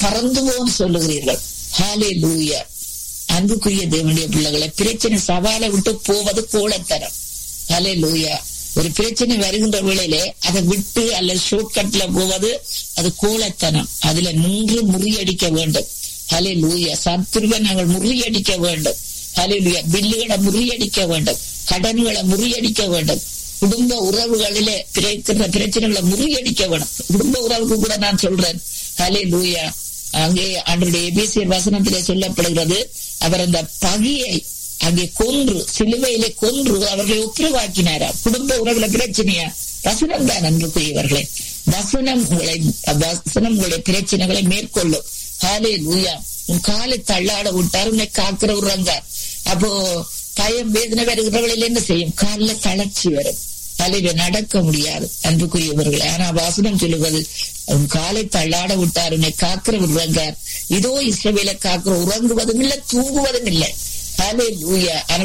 பறந்து போன்னு சொல்லுகிறீர்கள் ஹாலே லூயா அன்புக்குரிய தேவனுடைய பிள்ளைகளை பிரச்சனை சவாலை விட்டு போவது கோலத்தரம் ஹலே லூயா ஒரு பிரச்சனை வருகின்ற வேளையிலே அதை விட்டு அல்லது ஷார்ட்கட்ல போவது அது கோலத்தனம் அதுல நின்று முறியடிக்க வேண்டும் ஹலே லூயா சத்துருவை நாங்கள் முறியடிக்க வேண்டும் ஹலே லூயா பில்லுகளை முறியடிக்க வேண்டும் கடன்களை முறியடிக்க வேண்டும் குடும்ப உறவுகளிலே பிறக்கிற பிரச்சனைகளை முறியடிக்க வேண்டும் குடும்ப உறவுக்கு கூட நான் சொல்றேன் ஹலே லூயா அங்கே அன்றைய எபிசியர் வசனத்திலே சொல்லப்படுகிறது அவர் அந்த பகியை அங்கே கொன்று சிலுவையிலே கொன்று அவர்களை ஒப்புரவாக்கினாரா குடும்ப உறவுல பிரச்சனையா வசனம் தான் அன்புக்குரியவர்களே வசனம் உங்களை வசனம் உங்களுடைய பிரச்சனைகளை மேற்கொள்ளும் ஹாலே லூயா உன் காலை தள்ளாட விட்டார் உன்னை காக்கிற உறங்கார் அப்போ பயம் வேதனை வருகிறவர்கள் என்ன செய்யும் காலில் தளர்ச்சி வரும் தலையில நடக்க முடியாது அன்புக்குரியவர்கள் ஆனா வாசனம் சொல்லுவது உன் காலை தள்ளாட விட்டார் உன்னை காக்கிற உறங்கார் இதோ இஸ்ரவேலை காக்கிற உறங்குவதும் இல்லை தூங்குவதும் இல்லை ஹலே லூயா